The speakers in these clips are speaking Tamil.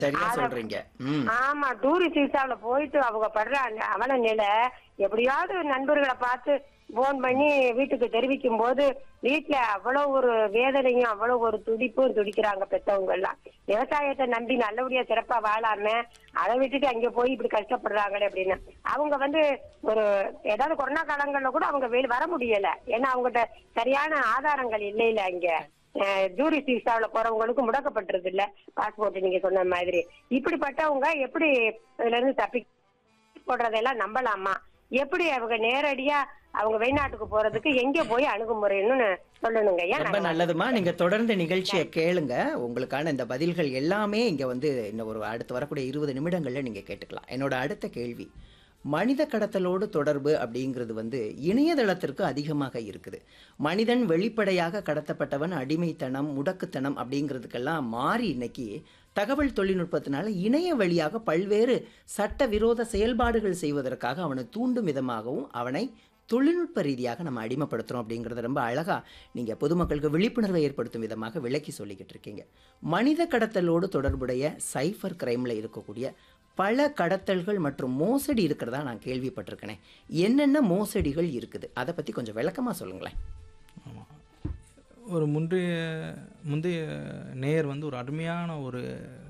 சரியா அத- சொல்றீங்க ம் ஆமா டூரிஸ்ட் விசாவுல போயிட்டு அவங்க படுற அந்த அவல நிலை எப்படியாவது நண்பர்களை பார்த்து போன் பண்ணி வீட்டுக்கு தெரிவிக்கும் போது வீட்டுல அவ்வளவு ஒரு வேதனையும் அவ்வளவு ஒரு துடிப்பும் துடிக்கிறாங்க பெத்தவங்க எல்லாம் விவசாயத்தை நம்பி நல்லபடியா சிறப்பா வாழாம அதை விட்டுட்டு அங்க போய் இப்படி கஷ்டப்படுறாங்களே அப்படின்னு அவங்க வந்து ஒரு ஏதாவது கொரோனா காலங்கள்ல கூட அவங்க வெளி வர முடியல ஏன்னா அவங்ககிட்ட சரியான ஆதாரங்கள் இல்லையில அங்க டூரிஸ்ட் விசாவுல போறவங்களுக்கு முடக்கப்பட்டிருது இல்ல பாஸ்போர்ட் நீங்க சொன்ன மாதிரி இப்படிப்பட்டவங்க எப்படி இதுல இருந்து தப்பி போடுறதெல்லாம் நம்பலாமா எப்படி அவங்க நேரடியா அவங்க வெளிநாட்டுக்கு போறதுக்கு எங்க போய் அணுகுமுறைன்னு சொல்லணுங்க ஏன் ரொம்ப நல்லதுமா நீங்க தொடர்ந்து நிகழ்ச்சியை கேளுங்க உங்களுக்கான இந்த பதில்கள் எல்லாமே இங்க வந்து இன்னும் ஒரு அடுத்து வரக்கூடிய இருபது நிமிடங்கள்ல நீங்க கேட்டுக்கலாம் என்னோட அடுத்த கேள்வி மனித கடத்தலோடு தொடர்பு அப்படிங்கிறது வந்து இணையதளத்திற்கு அதிகமாக இருக்குது மனிதன் வெளிப்படையாக கடத்தப்பட்டவன் அடிமைத்தனம் முடக்குத்தனம் அப்படிங்கிறதுக்கெல்லாம் மாறி இன்னைக்கு தகவல் தொழில்நுட்பத்தினால இணைய வழியாக பல்வேறு சட்டவிரோத செயல்பாடுகள் செய்வதற்காக அவனை தூண்டும் விதமாகவும் அவனை தொழில்நுட்ப ரீதியாக நம்ம அடிமைப்படுத்துறோம் அப்படிங்கிறத ரொம்ப அழகா நீங்க பொதுமக்களுக்கு விழிப்புணர்வை ஏற்படுத்தும் விதமாக விளக்கி சொல்லிக்கிட்டு இருக்கீங்க மனித கடத்தலோடு தொடர்புடைய சைஃபர் கிரைம்ல இருக்கக்கூடிய பல கடத்தல்கள் மற்றும் மோசடி இருக்கிறதா நான் கேள்விப்பட்டிருக்கேனே என்னென்ன மோசடிகள் இருக்குது அதை பத்தி கொஞ்சம் விளக்கமா சொல்லுங்களேன் ஆமாம் ஒரு முந்தைய முந்தைய நேயர் வந்து ஒரு அருமையான ஒரு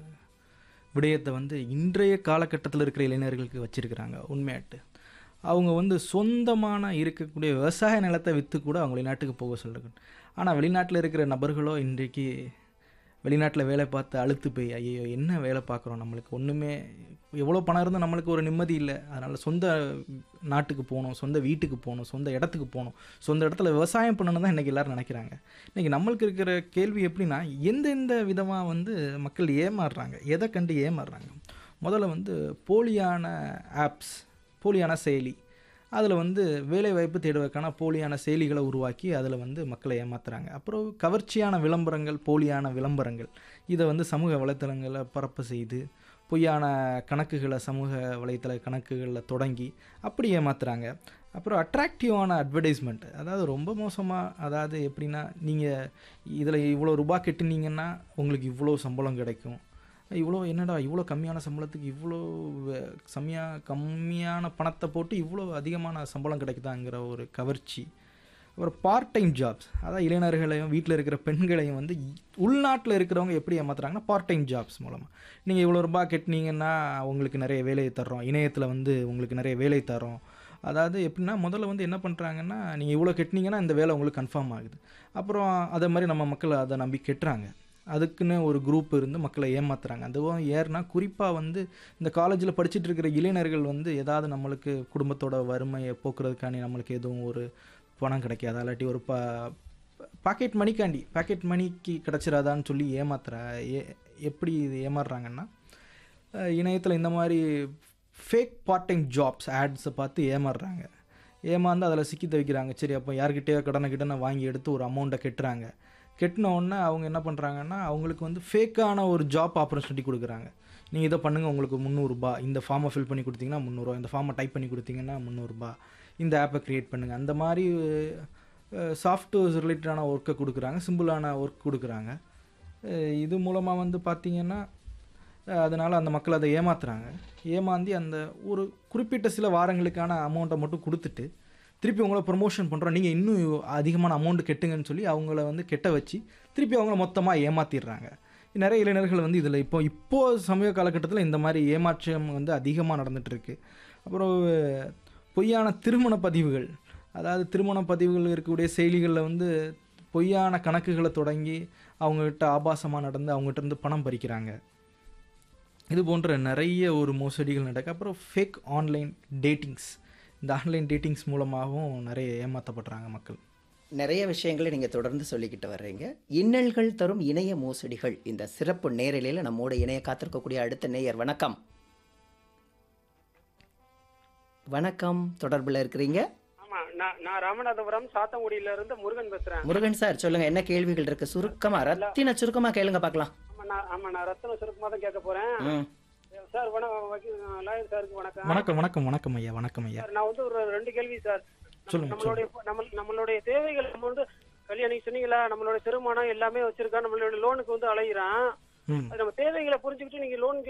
விடயத்தை வந்து இன்றைய காலகட்டத்தில் இருக்கிற இளைஞர்களுக்கு வச்சிருக்கிறாங்க உண்மையாட்டு அவங்க வந்து சொந்தமான இருக்கக்கூடிய விவசாய நிலத்தை விற்று கூட அவங்க வெளிநாட்டுக்கு போக சொல்கிறாங்க ஆனால் வெளிநாட்டில் இருக்கிற நபர்களோ இன்றைக்கு வெளிநாட்டில் வேலை பார்த்து அழுத்து போய் ஐயோ என்ன வேலை பார்க்குறோம் நம்மளுக்கு ஒன்றுமே எவ்வளோ பணம் இருந்தால் நம்மளுக்கு ஒரு நிம்மதி இல்லை அதனால் சொந்த நாட்டுக்கு போகணும் சொந்த வீட்டுக்கு போகணும் சொந்த இடத்துக்கு போகணும் சொந்த இடத்துல விவசாயம் பண்ணணும் தான் இன்றைக்கி எல்லோரும் நினைக்கிறாங்க இன்றைக்கி நம்மளுக்கு இருக்கிற கேள்வி எப்படின்னா எந்தெந்த விதமாக வந்து மக்கள் ஏமாறுறாங்க எதை கண்டு ஏமாறுறாங்க முதல்ல வந்து போலியான ஆப்ஸ் போலியான செயலி அதில் வந்து வேலைவாய்ப்பு தேடுவதற்கான போலியான செயலிகளை உருவாக்கி அதில் வந்து மக்களை ஏமாத்துறாங்க அப்புறம் கவர்ச்சியான விளம்பரங்கள் போலியான விளம்பரங்கள் இதை வந்து சமூக வலைத்தளங்களை பரப்ப செய்து பொய்யான கணக்குகளை சமூக வலைத்தள கணக்குகளில் தொடங்கி அப்படி ஏமாத்துறாங்க அப்புறம் அட்ராக்டிவான அட்வர்டைஸ்மெண்ட் அதாவது ரொம்ப மோசமாக அதாவது எப்படின்னா நீங்கள் இதில் இவ்வளோ ரூபாய் கெட்டுனீங்கன்னா உங்களுக்கு இவ்வளோ சம்பளம் கிடைக்கும் இவ்வளோ என்னடா இவ்வளோ கம்மியான சம்பளத்துக்கு இவ்வளோ வே- கம்மியா கம்மியான பணத்தை போட்டு இவ்வளோ அதிகமான சம்பளம் கிடைக்குதாங்கிற ஒரு கவர்ச்சி அப்புறம் பார்ட் டைம் ஜாப்ஸ் அதாவது இளைஞர்களையும் வீட்டில் இருக்கிற பெண்களையும் வந்து உள்நாட்டில் இருக்கிறவங்க எப்படி ஏமாத்துறாங்கன்னா பார்ட் டைம் ஜாப்ஸ் மூலமாக நீங்கள் இவ்வளோ ரூபாய் கட்டினீங்கன்னா உங்களுக்கு நிறைய வேலை தர்றோம் இணையத்தில் வந்து உங்களுக்கு நிறைய வேலை தரோம் அதாவது எப்படின்னா முதல்ல வந்து என்ன பண்ணுறாங்கன்னா நீங்கள் இவ்வளோ கட்டினீங்கன்னா இந்த வேலை உங்களுக்கு கன்ஃபார்ம் ஆகுது அப்புறம் அதே மாதிரி நம்ம மக்கள் அதை நம்பி கெட்டுறாங்க அதுக்குன்னு ஒரு குரூப் இருந்து மக்களை ஏமாத்துறாங்க அதுவும் ஏறுனா குறிப்பாக வந்து இந்த காலேஜில் படிச்சுட்டு இருக்கிற இளைஞர்கள் வந்து ஏதாவது நம்மளுக்கு குடும்பத்தோட வறுமையை போக்குறதுக்காண்டி நம்மளுக்கு எதுவும் ஒரு பணம் கிடைக்காதா இல்லாட்டி ஒரு ப பாக்கெட் மணிக்காண்டி பாக்கெட் மணிக்கு கிடச்சிராதான்னு சொல்லி ஏமாத்துற ஏ எப்படி இது ஏமாறுறாங்கன்னா இணையத்தில் இந்த மாதிரி ஃபேக் பார்ட் டைம் ஜாப்ஸ் ஆட்ஸை பார்த்து ஏமாறுறாங்க ஏமாந்து அதில் சிக்கி தவிக்கிறாங்க சரி அப்போ யார்கிட்டயோ கடனை கிட்டனை வாங்கி எடுத்து ஒரு அமௌண்ட்டை கெட்டுறாங்க கெட்டின உடனே அவங்க என்ன பண்ணுறாங்கன்னா அவங்களுக்கு வந்து ஃபேக்கான ஒரு ஜாப் ஆப்பர்ச்சுனிட்டி கொடுக்குறாங்க நீங்கள் இதை பண்ணுங்கள் உங்களுக்கு முந்நூறுரூபா இந்த ஃபார்மை ஃபில் பண்ணி கொடுத்தீங்கன்னா முந்நூறுரூவா இந்த ஃபார்மை டைப் பண்ணி கொடுத்தீங்கன்னா முந்நூறுரூபா இந்த ஆப்பை க்ரியேட் பண்ணுங்கள் அந்த மாதிரி சாஃப்ட்வேர்ஸ் ரிலேட்டடான ஒர்க்கை கொடுக்குறாங்க சிம்பிளான ஒர்க் கொடுக்குறாங்க அஹ் இது மூலமாக வந்து பார்த்தீங்கன்னா அதனால் அந்த மக்கள் அதை ஏமாத்துறாங்க ஏமாந்தி அந்த ஒரு குறிப்பிட்ட சில வாரங்களுக்கான அமௌண்ட்டை மட்டும் கொடுத்துட்டு திருப்பி உங்களை ப்ரொமோஷன் பண்ணுறோம் நீங்கள் இன்னும் அதிகமான அமௌண்ட் கெட்டுங்கன்னு சொல்லி அவங்கள வந்து கெட்ட வச்சு திருப்பி அவங்கள மொத்தமாக ஏமாத்திடுறாங்க நிறைய இளைஞர்கள் வந்து இதில் இப்போ இப்போ சமீப காலகட்டத்தில் இந்த மாதிரி ஏமாற்றம் வந்து அதிகமாக நடந்துட்டு இருக்கு அப்புறம் பொய்யான திருமண பதிவுகள் அதாவது திருமண பதிவுகள் இருக்கக்கூடிய செயலிகளில் வந்து பொய்யான கணக்குகளை தொடங்கி அவங்ககிட்ட ஆபாசமாக நடந்து அவங்ககிட்ட இருந்து பணம் பறிக்கிறாங்க இது போன்ற நிறைய ஒரு மோசடிகள் நடக்கு அப்புறம் ஃபேக் ஆன்லைன் டேட்டிங்ஸ் இந்த ஆன்லைன் டேட்டிங்ஸ் மூலமாகவும் நிறைய ஏமாற்றப்படுறாங்க மக்கள் நிறைய விஷயங்களை நீங்க தொடர்ந்து சொல்லிக்கிட்டு வர்றீங்க இன்னல்கள் தரும் இணைய மோசடிகள் இந்த சிறப்பு நேரலையில் நம்மோட இணைய காத்திருக்கக்கூடிய அடுத்த நேயர் வணக்கம் வணக்கம் தொடர்புல இருக்கிறீங்க ஆமா நான் நான் ராமநாதபுரம் சாத்தங்குடியில இருந்து முருகன் பேசுறேன் முருகன் சார் சொல்லுங்க என்ன கேள்விகள் இருக்கு சுருக்கமா ரத்தின சுருக்கமா கேளுங்க பார்க்கலாம் ஆமா நான் ஆமா நான் ரத்தன சுருக்கமா தான் கேட்க போறேன் ம் சார் வணக்கம் வக்கீல் லாயர் சாருக்கு வணக்கம் வணக்கம் வணக்கம் வணக்கம் ஐயா வணக்கம் ஐயா சார் நான் வந்து ஒரு ரெண்டு கேள்வி சார் நம்ம- சொல்லுங்க, நம்மளுடைய நம்ம நம்மளுடைய தேவைகள் நம்ம வந்து கல்யாணம் சொன்னீங்களா நம்மளுடைய திருமணம் எல்லாமே வச்சிருக்கா நம்மளுடைய லோனுக்கு வந்து அலையிறான் ம் அது நம்ம தேவைகளை புரிஞ்சுக்கிட்டு நீங்க லோன்